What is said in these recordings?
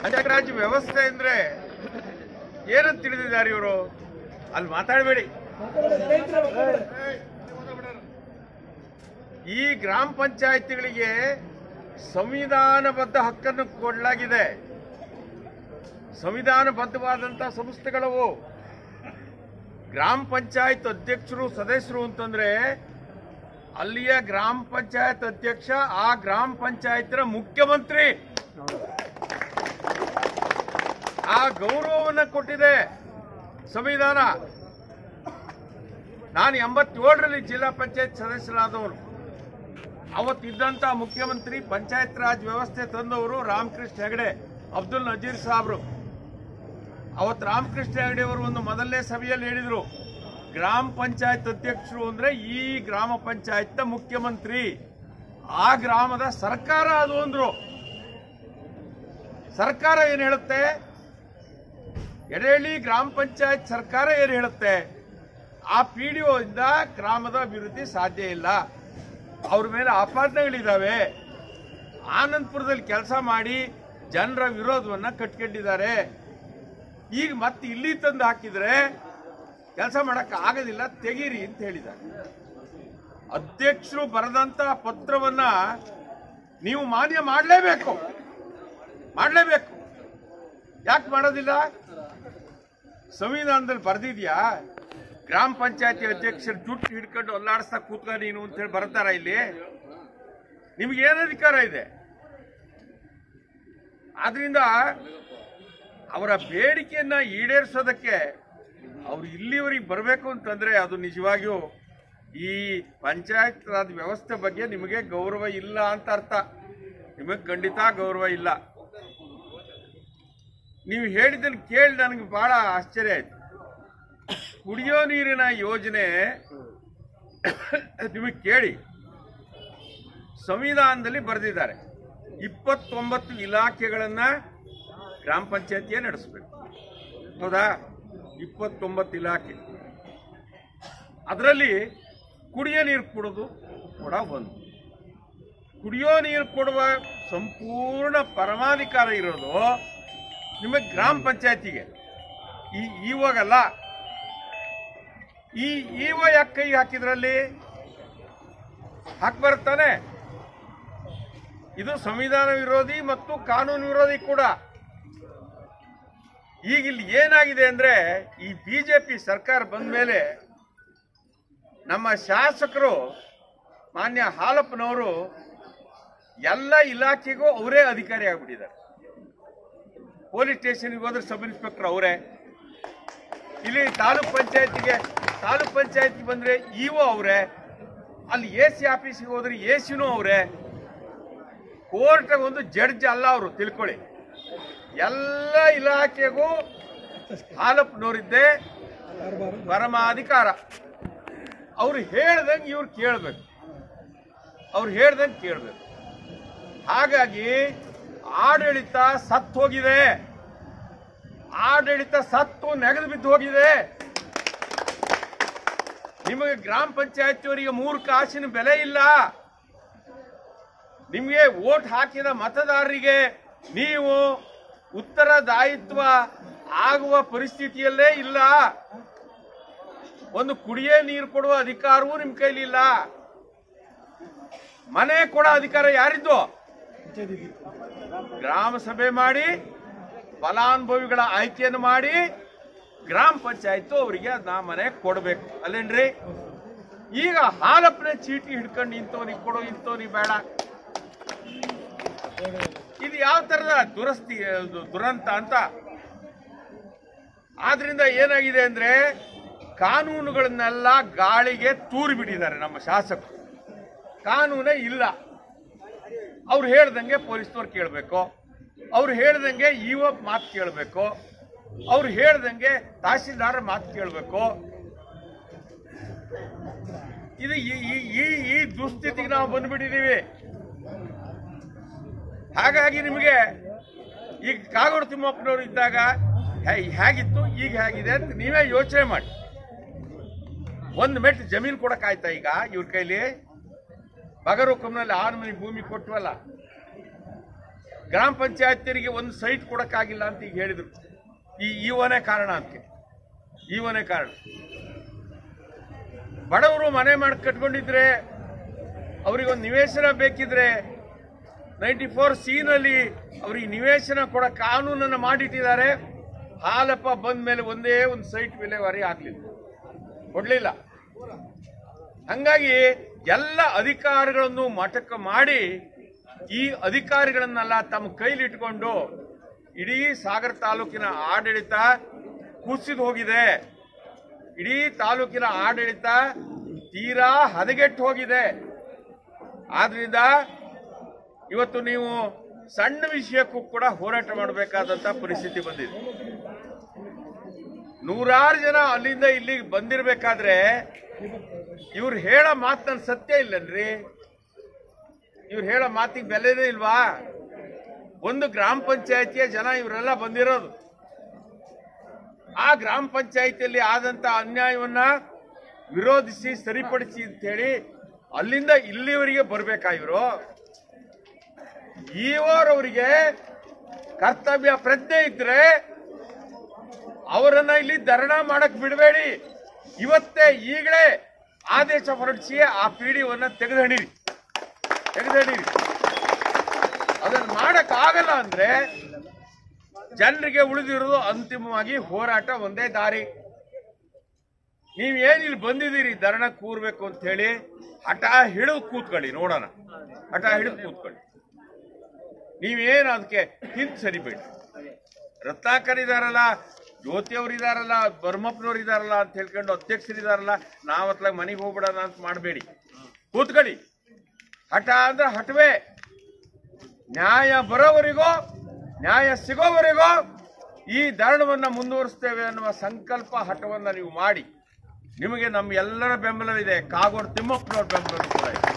ಪಂಚಾಯತ್ ರಾಜ್ ವ್ಯವಸ್ಥೆ ಅಂದ್ರೆ ಏನಂತ ತಿಳಿದಿದ್ದಾರೆ ಇವರು ಅಲ್ಲಿ ಮಾತಾಡಬೇಡಿ ಈ ಗ್ರಾಮ ಪಂಚಾಯತಿಗಳಿಗೆ ಸಂವಿಧಾನಬದ್ಧ ಹಕ್ಕನ್ನು ಕೊಡಲಾಗಿದೆ ಸಂವಿಧಾನಬದ್ಧವಾದಂಥ ಸಂಸ್ಥೆಗಳವು ಗ್ರಾಮ ಪಂಚಾಯತ್ ಅಧ್ಯಕ್ಷರು ಸದಸ್ಯರು ಅಂತಂದ್ರೆ ಅಲ್ಲಿಯ ಗ್ರಾಮ ಪಂಚಾಯತ್ ಅಧ್ಯಕ್ಷ ಆ ಗ್ರಾಮ ಪಂಚಾಯತ್ನ ಮುಖ್ಯಮಂತ್ರಿ ಆ ಗೌರವವನ್ನು ಕೊಟ್ಟಿದೆ ಸಂವಿಧಾನ ನಾನು ಎಂಬತ್ತೇಳರಲ್ಲಿ ಜಿಲ್ಲಾ ಪಂಚಾಯತ್ ಸದಸ್ಯರಾದವರು ಅವತ್ತಿದ್ದಂತ ಮುಖ್ಯಮಂತ್ರಿ ಪಂಚಾಯತ್ ರಾಜ್ ವ್ಯವಸ್ಥೆ ತಂದವರು ರಾಮಕೃಷ್ಣ ಹೆಗಡೆ ಅಬ್ದುಲ್ ನಜೀರ್ ಸಾಬ್ರು ಅವತ್ತು ರಾಮಕೃಷ್ಣ ಹೆಗಡೆ ಅವರು ಒಂದು ಮೊದಲನೇ ಸಭೆಯಲ್ಲಿ ಹೇಳಿದ್ರು ಗ್ರಾಮ ಪಂಚಾಯತ್ ಅಧ್ಯಕ್ಷರು ಅಂದ್ರೆ ಈ ಗ್ರಾಮ ಪಂಚಾಯತ್ ಮುಖ್ಯಮಂತ್ರಿ ಆ ಗ್ರಾಮದ ಸರ್ಕಾರ ಅದು ಅಂದ್ರು ಸರ್ಕಾರ ಏನ್ ಹೇಳುತ್ತೆ ಎಡೆಹಳ್ಳಿ ಗ್ರಾಮ ಪಂಚಾಯತ್ ಸರ್ಕಾರ ಏನ್ ಹೇಳುತ್ತೆ ಆ ಪಿ ಡಿ ಇಂದ ಗ್ರಾಮದ ಅಭಿವೃದ್ಧಿ ಸಾಧ್ಯ ಇಲ್ಲ ಅವ್ರ ಮೇಲೆ ಆಪಾದನೆಗಳಿದ್ದಾವೆ ಆನಂದಪುರದಲ್ಲಿ ಕೆಲಸ ಮಾಡಿ ಜನರ ವಿರೋಧವನ್ನ ಕಟ್ಕೊಂಡಿದ್ದಾರೆ ಈಗ ಮತ್ತೆ ಇಲ್ಲಿ ತಂದು ಹಾಕಿದ್ರೆ ಕೆಲಸ ಮಾಡಕ್ ಆಗೋದಿಲ್ಲ ತೆಗೀರಿ ಅಂತ ಹೇಳಿದ್ದಾರೆ ಅಧ್ಯಕ್ಷರು ಬರೆದಂತ ಪತ್ರವನ್ನ ನೀವು ಮಾನ್ಯ ಮಾಡಲೇಬೇಕು ಮಾಡಲೇಬೇಕು ಯಾಕೆ ಮಾಡೋದಿಲ್ಲ ಸಂವಿಧಾನದಲ್ಲಿ ಬರೆದಿದ್ಯಾ ಗ್ರಾಮ ಪಂಚಾಯತಿ ಅಧ್ಯಕ್ಷರು ಜುಟ್ಟು ಹಿಡ್ಕೊಂಡು ಅಲ್ಲಾಡಿಸ್ತಾ ಕೂತ್ಕ ನೀನು ಅಂತ ಹೇಳಿ ಬರ್ತಾರ ಇಲ್ಲಿ ನಿಮ್ಗೆ ಏನು ಅಧಿಕಾರ ಇದೆ ಆದ್ರಿಂದ ಅವರ ಬೇಡಿಕೆಯನ್ನ ಈಡೇರಿಸೋದಕ್ಕೆ ಅವ್ರು ಇಲ್ಲಿವರೆಗೆ ಬರಬೇಕು ಅಂತಂದ್ರೆ ಅದು ನಿಜವಾಗಿಯೂ ಈ ಪಂಚಾಯತ್ ರಾಜ್ ವ್ಯವಸ್ಥೆ ಬಗ್ಗೆ ನಿಮಗೆ ಗೌರವ ಇಲ್ಲ ಅಂತ ಅರ್ಥ ನಿಮಗೆ ಖಂಡಿತ ಗೌರವ ಇಲ್ಲ ನೀವು ಹೇಳಿದ್ದನ್ನು ಕೇಳಿ ನನಗೆ ಬಹಳ ಆಶ್ಚರ್ಯ ಆಯ್ತು ಕುಡಿಯೋ ನೀರಿನ ಯೋಜನೆ ನಿಮಗೆ ಕೇಳಿ ಸಂವಿಧಾನದಲ್ಲಿ ಬರೆದಿದ್ದಾರೆ ಇಪ್ಪತ್ತೊಂಬತ್ತು ಇಲಾಖೆಗಳನ್ನ ಗ್ರಾಮ ಪಂಚಾಯತಿಯೇ ನಡೆಸಬೇಕು ಹೌದಾ ಇಪ್ಪತ್ತೊಂಬತ್ತು ಇಲಾಖೆ ಅದರಲ್ಲಿ ಕುಡಿಯೋ ನೀರು ಕೊಡೋದು ಕೂಡ ಒಂದು ಕುಡಿಯೋ ನೀರು ಕೊಡುವ ಸಂಪೂರ್ಣ ಪರಮಾಧಿಕಾರ ಇರೋದು ನಿಮಗೆ ಗ್ರಾಮ ಪಂಚಾಯತಿಗೆ ಈ ಇವಾಗಲ್ಲ ಈ ಈವ ಯಾಕೆ ಕೈ ಹಾಕಿದ್ರಲ್ಲಿ ಹಾಕ್ ಬರ್ತಾನೆ ಇದು ಸಂವಿಧಾನ ವಿರೋಧಿ ಮತ್ತು ಕಾನೂನು ವಿರೋಧಿ ಕೂಡ ಈಗ ಇಲ್ಲಿ ಏನಾಗಿದೆ ಅಂದ್ರೆ ಈ ಬಿಜೆಪಿ ಸರ್ಕಾರ ಬಂದ ಮೇಲೆ ನಮ್ಮ ಶಾಸಕರು ಮಾನ್ಯ ಹಾಲಪ್ಪನವರು ಎಲ್ಲ ಇಲಾಖೆಗೂ ಅವರೇ ಅಧಿಕಾರಿ ಆಗ್ಬಿಟ್ಟಿದ್ದಾರೆ ಪೊಲೀಸ್ ಸ್ಟೇಷನ್ಗೆ ಹೋದ್ರೆ ಸಬ್ ಇನ್ಸ್ಪೆಕ್ಟರ್ ಅವರೇ ಇಲ್ಲಿ ತಾಲೂಕ್ ಪಂಚಾಯತಿಗೆ ತಾಲೂಕ್ ಪಂಚಾಯತ್ಗೆ ಬಂದ್ರೆ ಇಒ ಅವರೇ ಅಲ್ಲಿ ಎ ಸಿ ಆಫೀಸಿಗೆ ಹೋದ್ರೆ ಎ ಸಿನೂ ಅವರೇ ಕೋರ್ಟ್ ಒಂದು ಜಡ್ಜ್ ಅಲ್ಲ ಅವರು ತಿಳ್ಕೊಳ್ಳಿ ಎಲ್ಲ ಇಲಾಖೆಗೂ ಹಾಲಪ್ಪನವರಿದ್ದೆ ಪರಮಾಧಿಕಾರ ಅವ್ರು ಹೇಳ್ದಂಗೆ ಇವ್ರು ಕೇಳಬೇಕು ಅವ್ರು ಹೇಳ್ದಂಗೆ ಕೇಳಬೇಕು ಹಾಗಾಗಿ ಆಡಳಿತ ಸತ್ತು ಹೋಗಿದೆ ಆಡಳಿತ ಸತ್ತು ನೆಗೆದು ಬಿದ್ದು ಹೋಗಿದೆ ನಿಮಗೆ ಗ್ರಾಮ ಪಂಚಾಯತಿಯವರಿಗೆ ಮೂರು ಕಾಸಿನ ಬೆಲೆ ಇಲ್ಲ ನಿಮಗೆ ವೋಟ್ ಹಾಕಿದ ಮತದಾರರಿಗೆ ನೀವು ಉತ್ತರದಾಯಿತ್ವ ಆಗುವ ಪರಿಸ್ಥಿತಿಯಲ್ಲೇ ಇಲ್ಲ ಒಂದು ಕುಡಿಯೇ ನೀರು ಕೊಡುವ ಅಧಿಕಾರವೂ ನಿಮ್ ಕೈಲಿ ಇಲ್ಲ ಮನೆ ಕೊಡೋ ಅಧಿಕಾರ ಯಾರಿದ್ದು ಗ್ರಾಮ ಸಭೆ ಮಾಡಿ ಫಲಾನುಭವಿಗಳ ಆಯ್ಕೆಯನ್ನು ಮಾಡಿ ಗ್ರಾಮ ಪಂಚಾಯತ್ ಅವರಿಗೆ ಅದನ್ನ ಮನೆ ಕೊಡಬೇಕು ಅಲ್ಲೇನ್ರಿ ಈಗ ಹಾಲಪ್ಪನೆ ಚೀಟಿ ಹಿಡ್ಕೊಂಡು ಇಂಥವ್ನಿಗೆ ಕೊಡು ಇಂಥವ್ನಿಗೆ ಬೇಡ ಇದು ಯಾವ ತರದ ದುರಸ್ತಿ ಅದು ದುರಂತ ಅಂತ ಆದ್ರಿಂದ ಏನಾಗಿದೆ ಅಂದ್ರೆ ಕಾನೂನುಗಳನ್ನೆಲ್ಲ ಗಾಳಿಗೆ ತೂರಿ ಬಿಟ್ಟಿದ್ದಾರೆ ನಮ್ಮ ಶಾಸಕರು ಕಾನೂನೇ ಇಲ್ಲ ಅವ್ರು ಹೇಳ್ದಂಗೆ ಪೊಲೀಸ್ನವ್ರು ಕೇಳಬೇಕು ಅವ್ರು ಹೇಳ್ದಂಗೆ ಇವ ಮಾತು ಕೇಳಬೇಕು ಅವ್ರು ಹೇಳ್ದಂಗೆ ತಹಸೀಲ್ದಾರ್ ಮಾತು ಕೇಳಬೇಕು ಇದು ಈ- ಈ- ಈ ಈ ದುಸ್ಥಿತಿಗೆ ನಾವು ಬಂದ್ಬಿಟ್ಟಿದ್ದೀವಿ ಹಾಗಾಗಿ ನಿಮಗೆ ಈಗ ಕಾಗೋಡು ತಿಮ್ಮಪ್ಪನವರು ಇದ್ದಾಗ ಹೇ- ಹೇಗಿತ್ತು ಈಗ ಹೇಗಿದೆ ಅಂತ ನೀವೇ ಯೋಚನೆ ಮಾಡಿ ಒಂದು ಮೆಟ್ ಜಮೀನು ಕೊಡಕ್ಕಾಯ್ತಾ ಈಗ ಇವ್ರ ಕೈಲಿ ಬಗರುಕಂನಲ್ಲಿ ಆರು ಮನೆ ಭೂಮಿ ಕೊಟ್ವಲ್ಲ ಗ್ರಾಮ ಪಂಚಾಯತಿಯರಿಗೆ ಒಂದು ಸೈಟ್ ಕೊಡಕ್ಕಾಗಿಲ್ಲ ಅಂತ ಈಗ ಹೇಳಿದ್ರು ಈ ಈವನೇ ಕಾರಣ ಅದಕ್ಕೆ ಈವನೇ ಕಾರಣ ಬಡವರು ಮನೆ ಮಾಡಿ ಕಟ್ಕೊಂಡಿದ್ರೆ ಅವರಿಗೊಂದು ನಿವೇಶನ ಬೇಕಿದ್ರೆ ನೈಂಟಿ ಫೋರ್ ನಲ್ಲಿ ಅವ್ರಿಗೆ ನಿವೇಶನ ಕೊಡೋ ಕಾನೂನನ್ನು ಮಾಡಿಟ್ಟಿದ್ದಾರೆ ಹಾಲಪ್ಪ ಬಂದ ಮೇಲೆ ಒಂದೇ ಒಂದು ಸೈಟ್ ವಿಲೇವಾರಿ ಆಗ್ಲಿಲ್ಲ ಕೊಡ್ಲಿಲ್ಲ ಹಂಗಾಗಿ ಎಲ್ಲ ಅಧಿಕಾರಿಗಳನ್ನು ಮಟಕ ಮಾಡಿ ಈ ಅಧಿಕಾರಿಗಳನ್ನೆಲ್ಲ ತಮ್ಮ ಕೈಲಿಟ್ಕೊಂಡು ಇಡೀ ಸಾಗರ ತಾಲೂಕಿನ ಆಡಳಿತ ಕುಸಿದು ಹೋಗಿದೆ ಇಡೀ ತಾಲೂಕಿನ ಆಡಳಿತ ತೀರಾ ಹದಗೆಟ್ಟು ಹೋಗಿದೆ ಆದ್ರಿಂದ ಇವತ್ತು ನೀವು ಸಣ್ಣ ವಿಷಯಕ್ಕೂ ಕೂಡ ಹೋರಾಟ ಮಾಡಬೇಕಾದಂತ ಪರಿಸ್ಥಿತಿ ಬಂದಿದೆ ನೂರಾರು ಜನ ಅಲ್ಲಿಂದ ಇಲ್ಲಿಗೆ ಬಂದಿರಬೇಕಾದ್ರೆ ಇವ್ರು ಹೇಳೋ ಮಾತನ್ನ ಸತ್ಯ ಇಲ್ಲನ್ರಿ ಇವ್ರು ಹೇಳೋ ಮಾತಿಗೆ ಬೆಲೆನೇ ಇಲ್ವಾ ಒಂದು ಗ್ರಾಮ ಪಂಚಾಯತಿಯ ಜನ ಇವರೆಲ್ಲ ಬಂದಿರೋದು ಆ ಗ್ರಾಮ ಪಂಚಾಯತಿಯಲ್ಲಿ ಆದಂತ ಅನ್ಯಾಯವನ್ನ ವಿರೋಧಿಸಿ ಸರಿಪಡಿಸಿ ಅಂತ ಹೇಳಿ ಅಲ್ಲಿಂದ ಇಲ್ಲಿವರೆಗೆ ಬರ್ಬೇಕಾ ಇವರು ಇವರವರಿಗೆ ಕರ್ತವ್ಯ ಪ್ರಜ್ಞೆ ಇದ್ರೆ ಅವರನ್ನ ಇಲ್ಲಿ ಧರಣ ಮಾಡಕ್ ಬಿಡಬೇಡಿ ಇವತ್ತೇ ಈಗಲೇ ಆದೇಶ ಹೊರಡಿಸಿ ಆ ಪಿಡಿಒನ್ನ ತೆಗೆದಣಿರಿ ತೆಗೆದಣಿರಿ ಅದನ್ನ ಮಾಡಕ್ ಆಗಲ್ಲ ಅಂದ್ರೆ ಜನರಿಗೆ ಉಳಿದಿರೋದು ಅಂತಿಮವಾಗಿ ಹೋರಾಟ ಒಂದೇ ದಾರಿ ನೀವೇನ್ ಇಲ್ಲಿ ಬಂದಿದ್ದೀರಿ ಧರಣ ಕೂರ್ಬೇಕು ಅಂತ ಹೇಳಿ ಹಠ ಹಿಡಿದು ಕೂತ್ಕೊಳ್ಳಿ ನೋಡೋಣ ಹಠ ಹಿಡಿದು ಕೂತ್ಕೊಳ್ಳಿ ನೀವೇನು ಅದಕ್ಕೆ ಹಿಂದ್ ಸರಿಬೇಡಿ ರತ್ನಾಕರ್ ಇದಾರಲ್ಲ ಜ್ಯೋತಿ ಅವ್ರು ಇದಾರಲ್ಲ ಬರ್ಮಪ್ಪನವ್ರು ಇದಾರಲ್ಲ ಅಂತ ಹೇಳ್ಕೊಂಡು ಅಧ್ಯಕ್ಷರಿದಾರಲ್ಲ ನಾವ್ ಅತ್ಲಾಗ ಮನೆಗೆ ಹೋಗ್ಬಿಡೋಣ ಅಂತ ಮಾಡಬೇಡಿ ಕೂತ್ಕೊಳ್ಳಿ ಹಠ ಅಂದ್ರೆ ಹಠವೇ ನ್ಯಾಯ ಬರೋವರೆಗೂ ನ್ಯಾಯ ಸಿಗೋವರೆಗೂ ಈ ಧರಣವನ್ನ ಮುಂದುವರಿಸ್ತೇವೆ ಅನ್ನುವ ಸಂಕಲ್ಪ ಹಠವನ್ನ ನೀವು ಮಾಡಿ ನಿಮಗೆ ನಮ್ಮ ಎಲ್ಲರ ಬೆಂಬಲವಿದೆ ಕಾಗೋಡು ತಿಮ್ಮಪ್ಪನವ್ರ ಬೆಂಬಲ ಕೂಡ ಇದೆ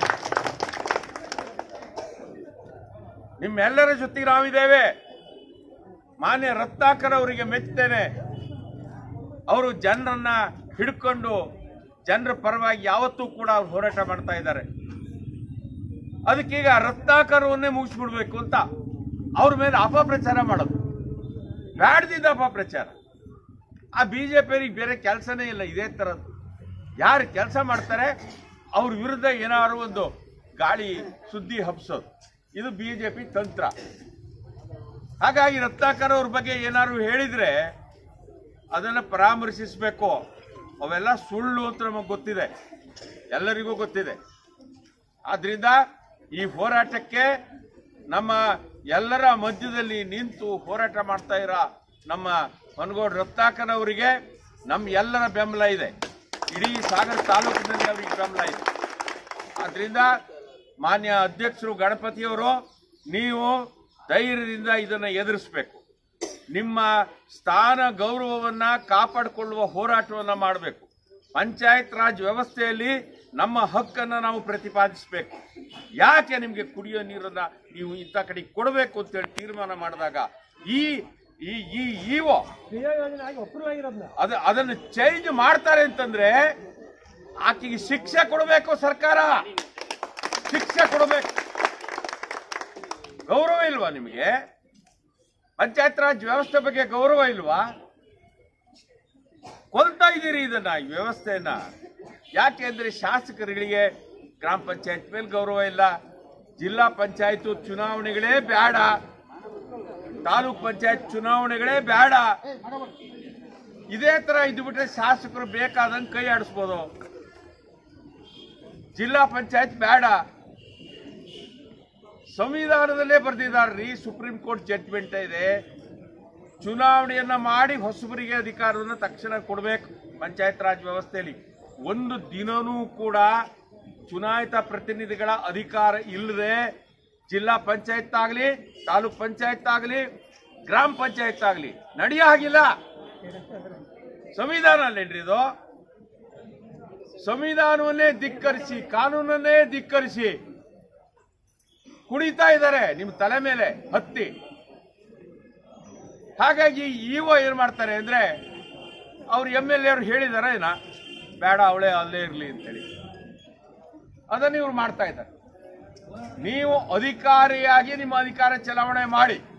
ನಿಮ್ಮೆಲ್ಲರ ಜೊತೆಗೆ ನಾವಿದ್ದೇವೆ ಮಾನ್ಯ ರತ್ನಾಕರ್ ಅವರಿಗೆ ಮೆಚ್ಚುತ್ತೇನೆ ಅವರು ಜನರನ್ನ ಹಿಡ್ಕೊಂಡು ಜನರ ಪರವಾಗಿ ಯಾವತ್ತೂ ಕೂಡ ಅವ್ರು ಹೋರಾಟ ಮಾಡ್ತಾ ಇದ್ದಾರೆ ಅದಕ್ಕೀಗ ರತ್ನಾಕರವನ್ನೇ ಮುಗಿಸ್ಬಿಡ್ಬೇಕು ಅಂತ ಅವ್ರ ಮೇಲೆ ಅಪಪ್ರಚಾರ ಮಾಡೋದು ಬ್ಯಾಡ್ದಿದ್ದ ಅಪಪ್ರಚಾರ ಆ ಬಿಜೆಪಿಯವರಿಗೆ ಬೇರೆ ಕೆಲಸನೇ ಇಲ್ಲ ಇದೇ ಥರದ್ದು ಯಾರು ಕೆಲಸ ಮಾಡ್ತಾರೆ ಅವ್ರ ವಿರುದ್ಧ ಏನಾದ್ರು ಒಂದು ಗಾಳಿ ಸುದ್ದಿ ಹಬ್ಸೋದು ಇದು ಬಿಜೆಪಿ ತಂತ್ರ ಹಾಗಾಗಿ ರತ್ನಾಕರ್ ಅವ್ರ ಬಗ್ಗೆ ಏನಾದ್ರು ಹೇಳಿದ್ರೆ ಅದನ್ನ ಪರಾಮರ್ಶಿಸಬೇಕು ಅವೆಲ್ಲ ಸುಳ್ಳು ಅಂತ ನಮಗೆ ಗೊತ್ತಿದೆ ಎಲ್ಲರಿಗೂ ಗೊತ್ತಿದೆ ಆದ್ರಿಂದ ಈ ಹೋರಾಟಕ್ಕೆ ನಮ್ಮ ಎಲ್ಲರ ಮಧ್ಯದಲ್ಲಿ ನಿಂತು ಹೋರಾಟ ಮಾಡ್ತಾ ಇರೋ ನಮ್ಮ ಮನಗೋಡ್ ರತ್ನಾಕರ್ ಅವರಿಗೆ ನಮ್ಮ ಎಲ್ಲರ ಬೆಂಬಲ ಇದೆ ಇಡೀ ಸಾಗರ ತಾಲೂಕಿನಲ್ಲಿ ಅವರಿಗೆ ಬೆಂಬಲ ಇದೆ ಆದ್ರಿಂದ ಮಾನ್ಯ ಅಧ್ಯಕ್ಷರು ಗಣಪತಿಯವರು ನೀವು ಧೈರ್ಯದಿಂದ ಇದನ್ನು ಎದುರಿಸಬೇಕು ನಿಮ್ಮ ಸ್ಥಾನ ಗೌರವವನ್ನ ಕಾಪಾಡಿಕೊಳ್ಳುವ ಹೋರಾಟವನ್ನ ಮಾಡಬೇಕು ಪಂಚಾಯತ್ ರಾಜ್ ವ್ಯವಸ್ಥೆಯಲ್ಲಿ ನಮ್ಮ ಹಕ್ಕನ್ನು ನಾವು ಪ್ರತಿಪಾದಿಸಬೇಕು ಯಾಕೆ ನಿಮಗೆ ಕುಡಿಯೋ ನೀರನ್ನ ನೀವು ಇಂಥ ಕಡೆ ಕೊಡಬೇಕು ಅಂತೇಳಿ ತೀರ್ಮಾನ ಮಾಡಿದಾಗ ಈ ಈ ಈ ಇಒ ಕ್ರಿಯಾ ಯೋಜನೆ ಆಗಿ ಅಪ್ರೂವ್ ಆಗಿರೋದ್ನ ಅದ ಅದನ್ನು ಚೇಂಜ್ ಮಾಡ್ತಾರೆ ಅಂತಂದ್ರೆ ಆಕೆಗೆ ಶಿಕ್ಷೆ ಕೊಡಬೇಕು ಸರ್ಕಾರ ಶಿಕ್ಷೆ ಕೊಡಬೇಕು ಗೌರವ ಇಲ್ವಾ ನಿಮಗೆ ಪಂಚಾಯತ್ ರಾಜ್ ವ್ಯವಸ್ಥೆ ಬಗ್ಗೆ ಗೌರವ ಇಲ್ವಾ ಕೊಲ್ತಾ ಇದ್ದೀರಿ ಇದನ್ನ ಈ ವ್ಯವಸ್ಥೆಯನ್ನ ಯಾಕೆ ಅಂದ್ರೆ ಶಾಸಕರುಗಳಿಗೆ ಗ್ರಾಮ ಪಂಚಾಯತ್ ಮೇಲೆ ಗೌರವ ಇಲ್ಲ ಜಿಲ್ಲಾ ಪಂಚಾಯತ್ ಚುನಾವಣೆಗಳೇ ಬೇಡ ತಾಲೂಕ್ ಪಂಚಾಯತ್ ಚುನಾವಣೆಗಳೇ ಬೇಡ ಇದೇ ತರ ಇದ್ದು ಬಿಟ್ರೆ ಶಾಸಕರು ಬೇಕಾದಂಗೆ ಕೈ ಆಡಿಸ್ಬೋದು ಜಿಲ್ಲಾ ಪಂಚಾಯತ್ ಬೇಡ ಸಂವಿಧಾನದಲ್ಲೇ ಬರೆದಿದ್ದಾರ್ರಿ ಸುಪ್ರೀಂ ಕೋರ್ಟ್ ಜಡ್ಜ್ಮೆಂಟ್ ಇದೆ ಚುನಾವಣೆಯನ್ನ ಮಾಡಿ ಹೊಸಬರಿಗೆ ಅಧಿಕಾರವನ್ನು ತಕ್ಷಣ ಕೊಡಬೇಕು ಪಂಚಾಯತ್ ರಾಜ್ ವ್ಯವಸ್ಥೆಯಲ್ಲಿ ಒಂದು ದಿನನೂ ಕೂಡ ಚುನಾಯಿತ ಪ್ರತಿನಿಧಿಗಳ ಅಧಿಕಾರ ಇಲ್ಲದೆ ಜಿಲ್ಲಾ ಪಂಚಾಯತ್ ಆಗಲಿ ತಾಲೂಕ್ ಪಂಚಾಯತ್ ಆಗಲಿ ಗ್ರಾಮ ಪಂಚಾಯತ್ ಆಗಲಿ ನಡೆಯೋ ಹಾಗಿಲ್ಲ ಸಂವಿಧಾನ ಅಲ್ಲೇನ್ರಿ ಇದು ಸಂವಿಧಾನವನ್ನೇ ಧಿಕ್ಕರಿಸಿ ಕಾನೂನನ್ನೇ ಧಿಕ್ಕರಿಸಿ ಕುಣಿತಾ ಇದ್ದಾರೆ ನಿಮ್ಮ ತಲೆ ಮೇಲೆ ಹತ್ತಿ ಹಾಗಾಗಿ ಇಒ ಏನ್ ಮಾಡ್ತಾರೆ ಅಂದ್ರೆ ಅವ್ರು ಎಮ್ ಎಲ್ ಎ ಅವ್ರು ಹೇಳಿದಾರ ಏನ ಬೇಡ ಅವಳೇ ಅಲ್ಲೇ ಇರ್ಲಿ ಅಂತೇಳಿ ಅದನ್ನ ಇವ್ರು ಮಾಡ್ತಾ ಇದ್ದಾರೆ ನೀವು ಅಧಿಕಾರಿಯಾಗಿ ನಿಮ್ಮ ಅಧಿಕಾರ ಚಲಾವಣೆ ಮಾಡಿ